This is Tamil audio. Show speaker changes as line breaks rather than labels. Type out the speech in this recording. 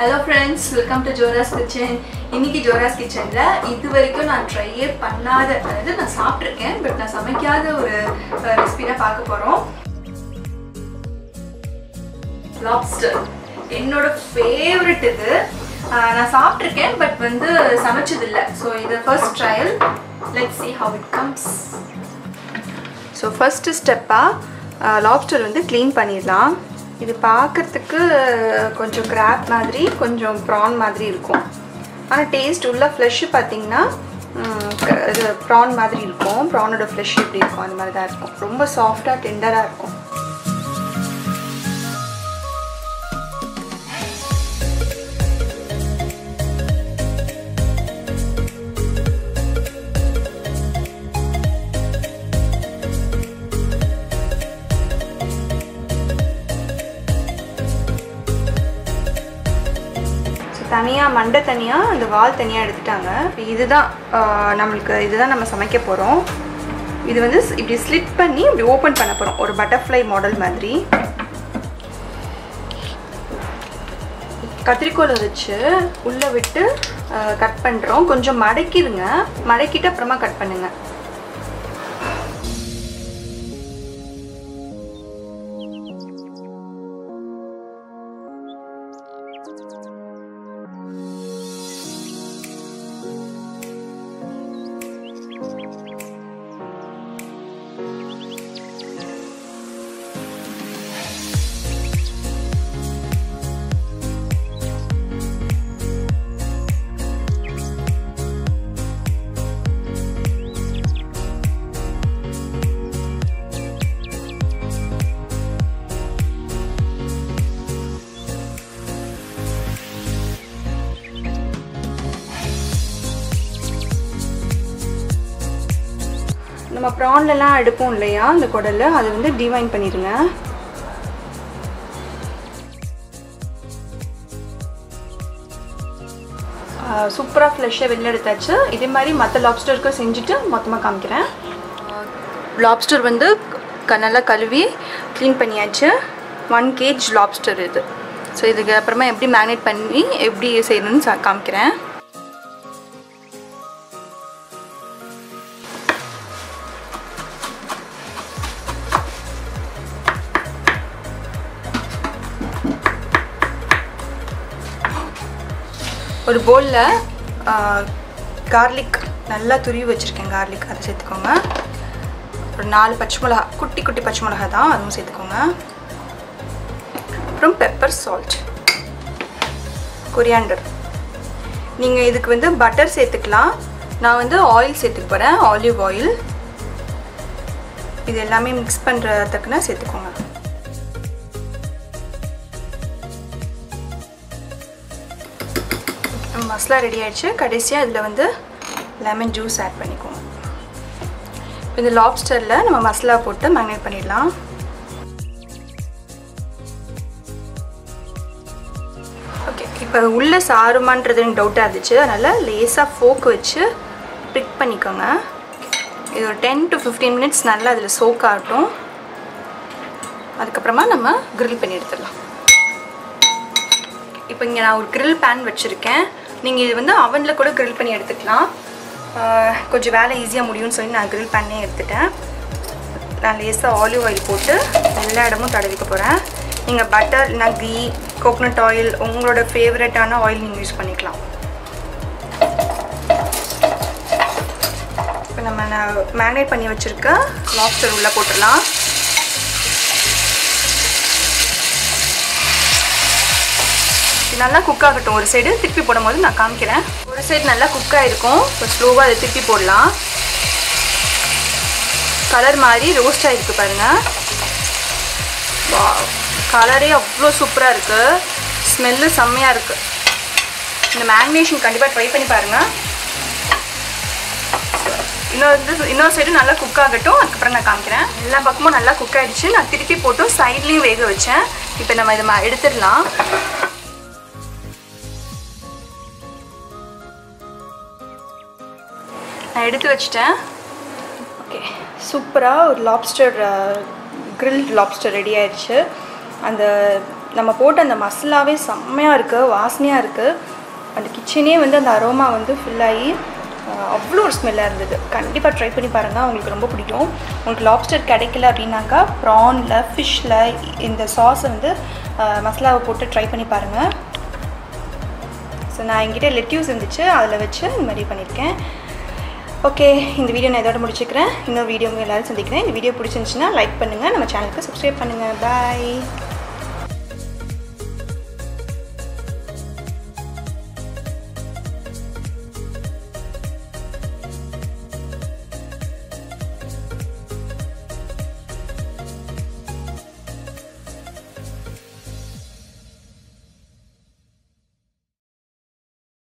hello friends welcome to Jora's kitchen இன்னைக்கு ஜோராஸ் கிச்சனில் இது வரைக்கும் நான் ட்ரையே பண்ணாத அதாவது நான் சாப்பிட்ருக்கேன் பட் நான் சமைக்காத ஒரு ரெசிபி தான் பார்க்க போகிறோம் லாப்ஸ்டர் என்னோட ஃபேவரட் இது அஹ் நான் சாப்பிட்ருக்கேன் பட் வந்து சமைச்சதில்லை ஸோ இது first trial let see how it comes so first ஸ்டெப்பாக லாப்ஸ்டர் வந்து க்ளீன் பண்ணிடலாம் இது பார்க்குறதுக்கு கொஞ்சம் கிராப் மாதிரி கொஞ்சம் ப்ரான் மாதிரி இருக்கும் ஆனால் டேஸ்ட் உள்ள ஃப்ளெஷ்ஷு பார்த்தீங்கன்னா ம், க- இது ப்ரான் மாதிரி இருக்கும் ப்ரானோட ஃப்ளெஷ் எப்படி இருக்கும் அந்த மாதிரி தான் இருக்கும் ரொம்ப சாஃப்டாக டெண்டராக இருக்கும் ஸோ தனியாக மண்டை தனியாக அந்த வால் தனியாக எடுத்துட்டாங்க இப்போ இதுதான் ஆஹ், நம்மளுக்கு இதுதான் நம்ம சமைக்க போகிறோம் இது வந்து ஸ்- இப்படி ஸ்லிட் பண்ணி இப்படி ஓப்பன் பண்ண போகிறோம் ஒரு பட்டர்ஃப்ளை மாடல் மாதிரி கத்திரிக்கோலை வச்சு உள்ளே விட்டு கட் பண்ணுறோம் கொஞ்சம் மடக்கிடுங்க மடக்கிட்டு அப்புறமா கட் பண்ணுங்க நம்ம ப்ரான்லலாம் எடுப்போம் இல்லையா அந்த குடல் அதை வந்து டிவைன் பண்ணிடுங்க சூப்பராக ஃப்ளெஷ்ஷாக வெளில எடுத்தாச்சு இதே மாதிரி மற்ற லாப்ஸ்டருக்கும் செஞ்சுட்டு மொத்தமாக காமிக்கிறேன் லாப்ஸ்டர் வந்து க நல்லா கழுவி க்ளீன் பண்ணியாச்சு ஒன் கேஜ் லாப்ஸ்டர் இது ஸோ இதுக்கு அப்புறமா எப்படி மேரினேட் பண்ணி எப்படி செய்யணும்னு சா- காமிக்கிறேன் ஒரு பவுலில் கார்லிக் நல்லா துருவி வச்சுருக்கேன் கார்லிக் அதை சேர்த்துக்கோங்க ஒரு நாலு பச்சை மிளகா குட்டி குட்டி பச்சை மிளகா தான் அதுவும் சேர்த்துக்கோங்க அப்புறம் பெப்பர் சால்ட் கொரியாண்டர் நீங்கள் இதுக்கு வந்து பட்டர் சேர்த்துக்கலாம் நான் வந்து ஆயில் சேர்த்துக்க போகிறேன் ஆலிவ் ஆயில் இது எல்லாமே மிக்ஸ் பண்ணுறதுக்குன்னா சேர்த்துக்கோங்க நம்ம மசாலா ரெடி ஆயிடுச்சு கடைசியாக இதில் வந்து லெமன் ஜூஸ் ஆட் பண்ணிக்குவோம் இப்போ இந்த லாப்ஸ்டரில் நம்ம மசாலா போட்டு மேரினேட் பண்ணிடலாம் ஓகே இப்போ உள்ளே சாருமான்றது எனக்கு டவுட்டாக இருந்துச்சு அதனால் லேசாக ஃபோக் வச்சு பிக் பண்ணிக்கோங்க இது ஒரு டென் டு ஃபிஃப்டீன் மினிட்ஸ் நல்லா அதில் சோக் ஆகட்டும் அதுக்கப்புறமா நம்ம grill பண்ணி எடுத்துடலாம் இப்போ இங்கே நான் ஒரு grill பேன் வச்சுருக்கேன் நீங்கள் இது வந்து அவனில் கூட grill பண்ணி எடுத்துக்கலாம் ஆஹ் கொஞ்சம் வேலை ஈஸியாக முடியும்னு சொல்லி நான் grill பண்ணே எடுத்துட்டேன் நான் லேசாக ஆலிவ் ஆயில் போட்டு எல்லா இடமும் தடவிக்க போகிறேன் நீங்கள் பட்டர் இல்லைனா கீ கோகனட் ஆயில் உங்களோட ஃபேவரட்டான ஆயில் நீங்கள் யூஸ் பண்ணிக்கலாம் இப்போ நம்ம நான் மேரினேட் பண்ணி வச்சுருக்க லாப்ஸ்டர் உள்ளே போட்டுடலாம் இது நல்லா குக் ஆகட்டும் ஒரு சைடு திருப்பி போடும்போது நான் காமிக்கிறேன் ஒரு சைடு நல்லா குக் ஆகிருக்கும் இப்போ ஸ்லோவாக அதை திருப்பி போடலாம் கலர் மாதிரி ரோஸ்ட் ஆகிருக்கு பாருங்க கலரே அவ்வளோ சூப்பராக இருக்குது ஸ்மெல்லு செம்மையாக இருக்குது இந்த மேரினேஷன் கண்டிப்பாக ட்ரை பண்ணி பாருங்கள் இன்னொரு இது இன்னொரு சைடு நல்லா குக் ஆகட்டும் அதுக்கப்புறம் நான் காமிக்கிறேன் எல்லா பக்கமும் நல்லா குக் ஆகிடுச்சு நான் திருப்பி போட்டு சைட்லேயும் வேக வச்சேன் இப்போ நம்ம இதை ம- எடுத்துடலாம் நான் எடுத்து வச்சிட்டேன் ஓகே சூப்பராக ஒரு லாப்ஸ்டர் கிரில் லாப்ஸ்டர் ரெடி ஆயிடுச்சு அந்த நம்ம போட்ட அந்த மசாலாவே செம்மையாக இருக்குது வாசனையாக இருக்குது அந்த கிச்சனே வந்து அந்த அரோமா வந்து ஃபுல்லாகி அவ்வளோ ஒரு ஸ்மெல்லாக இருந்தது கண்டிப்பாக ட்ரை பண்ணி பாருங்கள் உங்களுக்கு ரொம்ப பிடிக்கும் உங்களுக்கு லாப்ஸ்டர் கிடைக்கல அப்படின்னாக்கா ப்ரானில் ஃபிஷ்ஷில் இந்த சாஸை வந்து அஹ், மசாலாவை போட்டு ட்ரை பண்ணி பாருங்கள் ஸோ நான் என்கிட்ட லெட்யூஸ் இருந்துச்சு அதில் வச்சு இந்த மாதிரி பண்ணியிருக்கேன் ஓகே இந்த வீடியோ நான் இதோட முடிச்சுக்கிறேன் இன்னொரு வீடியோ எல்லாரும் சந்திக்கிறேன் இந்த வீடியோ பிடிச்சிருந்துச்சுன்னா லைக் பண்ணுங்கள் நம்ம சேனலுக்கு சப்ஸ்கிரைப் பண்ணுங்கள் பாய்